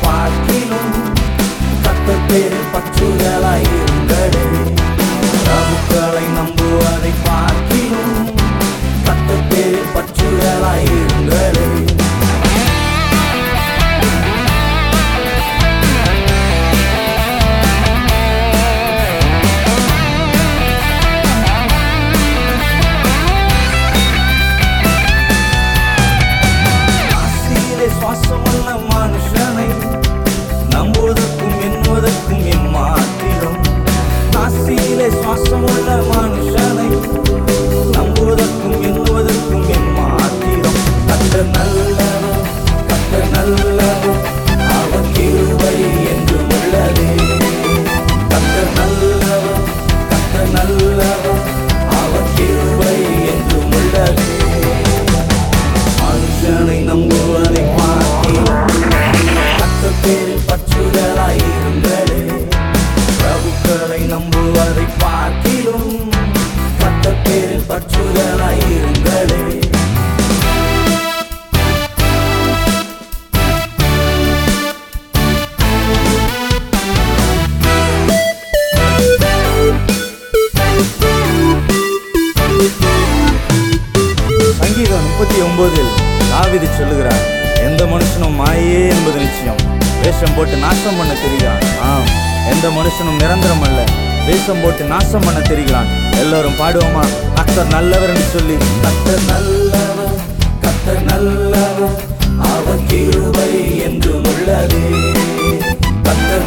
பார்க்கிலும் கத்தர் பேரில் பற்றுதலாயிருங்களே பிரபுக்களை நம்புவதை பார்க்கிலும் கத்தர் பேரில் பற்றுதலாயிருங்களே ஆசியிலே சுவாசமுள்ள மனுஷனை நம்புவதற்கும் எண்ணுவதற்கும் எம்மாத்திரம் நாசியிலே சுவாசமுள்ள மனுஷனை நம்புவதற்கும் எண்ணுவதற்கும் எம்மாத்திரம் கத்த நல்லவர் கத்த நல்லவர் அவர் கிருபை என்று உள்ளதே கத்த நல்லவர் கத்த நல்லவர் அவர் கிருபை என்று உள்ளதே மனுஷனை நம்புவதை பார்க்கிறோம் கத்த பேரில் பற்றுதலாயிருங்களே பிரபுக்களை நம்புவதை பார்க்கிறோம் கத்த பேரில் பற்றுதலாயிருங்களே சங்கீதம் முப்பத்தி ஒன்பதில் தாவிதி சொல்லுகிறார் எந்த மனுஷனும் மாயே என்பது நிச்சயம் வேஷம் போட்டு நாசம் பண்ண தெரிகிறான் ஆம் எந்த மனுஷனும் நிரந்தரம் அல்ல வேஷம் போட்டு நாசம் பண்ண தெரிகிறான் எல்லோரும் பாடுவோமா கத்தர் நல்லவர் என்று சொல்லி கத்தர் நல்லவர் கத்தர் நல்லவர் அவர் கிருபை என்று உள்ளதே கத்தர்